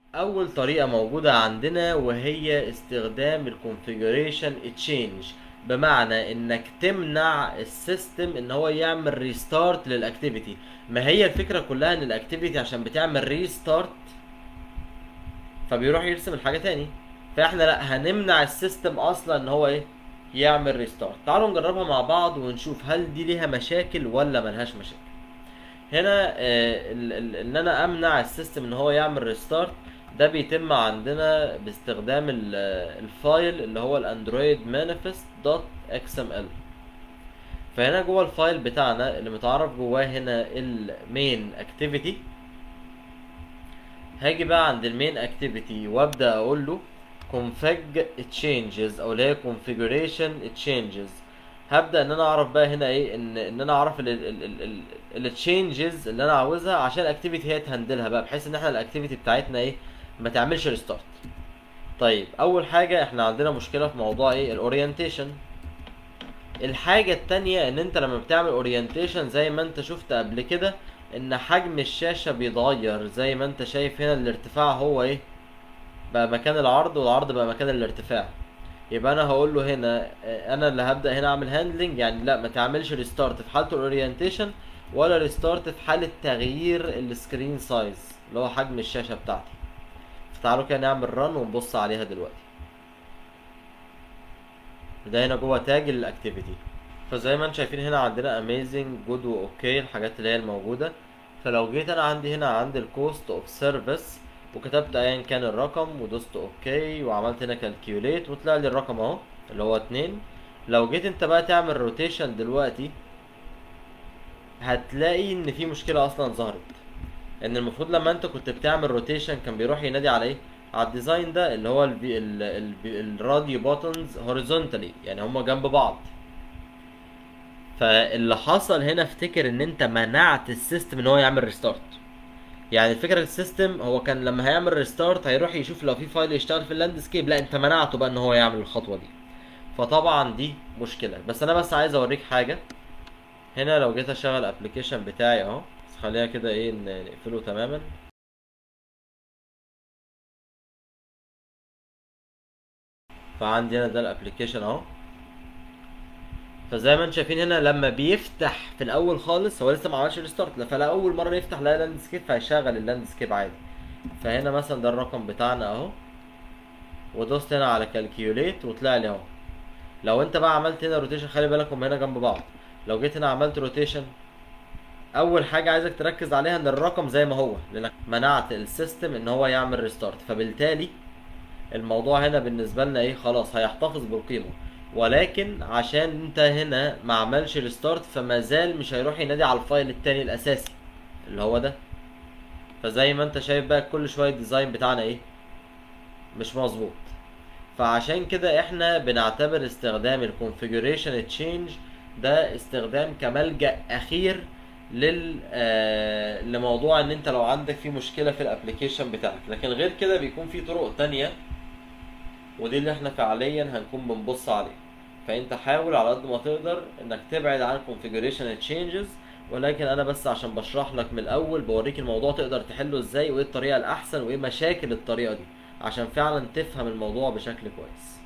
اول طريقه موجوده عندنا وهي استخدام الكونفيجريشن تشينج بمعنى انك تمنع السيستم ان هو يعمل ريستارت للاكتيفيتي ما هي الفكره كلها ان الاكتيفيتي عشان بتعمل ريستارت فبيروح يرسم الحاجه تاني فاحنا لا هنمنع السيستم اصلا ان هو ايه يعمل ريستارت تعالوا نجربها مع بعض ونشوف هل دي ليها مشاكل ولا ملهاش مشاكل هنا آه، ال- ال- ان انا امنع السيستم ان هو يعمل ريستارت ده بيتم عندنا باستخدام ال- آه، الفايل اللي هو الاندرويد مانيفست دوت اكس ام ال فهنا جوه الفايل بتاعنا اللي متعرف جواه هنا المين اكتيفيتي هاجي بقى عند المين اكتيفيتي وابدا اقول له config changes او اللي هي configuration changes هبدا ان انا اعرف بقى هنا ايه ان ان انا اعرف التشينجز اللي انا عاوزها عشان الاكتيفيتي هي تهندلها بقى بحيث ان احنا الاكتيفيتي بتاعتنا ايه ما تعملش ريستارت طيب اول حاجه احنا عندنا مشكله في موضوع ايه الاورينتيشن الحاجه التانية ان انت لما بتعمل اورينتيشن زي ما انت شفت قبل كده ان حجم الشاشه بيتغير زي ما انت شايف هنا الارتفاع هو ايه بقى مكان العرض والعرض بقى مكان الارتفاع يبقى انا هقول له هنا آه، انا اللي هبدا هنا اعمل هاندلنج يعني لا ما تعملش ريستارت في حاله الاورينتيشن ولا ريستارت في حاله تغيير السكرين سايز اللي هو حجم الشاشه بتاعتي فتعالوا كده نعمل رن ونبص عليها دلوقتي ده هنا جوه تاج الاكتيفيتي فزي ما انتم شايفين هنا عندنا اميزنج جود واوكي الحاجات اللي هي الموجوده فلو جيت انا عندي هنا عند الكوست اوف سيرفيس وكتبت ايا كان الرقم ودوست اوكي وعملت هنا كالكيوليت وطلع لي الرقم اهو اللي هو اتنين لو جيت انت بقى تعمل روتيشن دلوقتي هتلاقي ان في مشكله اصلا ظهرت ان المفروض لما انت كنت بتعمل روتيشن كان بيروح ينادي على ايه على الديزاين ده اللي هو البي ال ال الراديو بوتنز هوريزونتالي يعني هما جنب بعض فاللي حصل هنا افتكر ان انت منعت السيستم ان هو يعمل ريستارت يعني الفكره السيستم هو كان لما هيعمل ريستارت هيروح يشوف لو في فايل يشتغل في اللاندسكيب لا انت منعته بقى ان هو يعمل الخطوه دي فطبعا دي مشكله بس انا بس عايز اوريك حاجه هنا لو جيت اشغل الابلكيشن بتاعي اهو بس خليها كده ايه ن- نقفله تماما فعندي هنا ده الابلكيشن اهو فزي ما انتم شايفين هنا لما بيفتح في الاول خالص هو لسه ما عملش ريستارت فلا اول مره يفتح لا لاندسكيب فهيشغل اللاندسكيب عادي فهنا مثلا ده الرقم بتاعنا اهو ودوست هنا على كالكيوليت وطلع لي اهو لو انت بقى عملت هنا روتيشن خلي بالك هم هنا جنب بعض لو جيت هنا عملت روتيشن اول حاجه عايزك تركز عليها ان الرقم زي ما هو لانك منعت السيستم ان هو يعمل ريستارت فبالتالي الموضوع هنا بالنسبه لنا ايه خلاص هيحتفظ بالقيمه ولكن عشان انت هنا ما عملش ريستارت فما زال مش هيروح ينادي على الفايل التاني الاساسي اللي هو ده فزي ما انت شايف بقى كل شويه الديزاين بتاعنا ايه مش مظبوط فعشان كده احنا بنعتبر استخدام الكونفيجريشن تشينج ده استخدام كملجأ اخير لل آه لموضوع ان انت لو عندك في مشكله في الابلكيشن بتاعك لكن غير كده بيكون في طرق تانية ودي اللي احنا فعليا هنكون بنبص عليها فانت حاول على قد ما تقدر انك تبعد عن configuration changes ولكن انا بس عشان بشرح لك من الاول بوريك الموضوع تقدر تحله ازاي وايه الطريقه الاحسن وايه مشاكل الطريقه دي عشان فعلا تفهم الموضوع بشكل كويس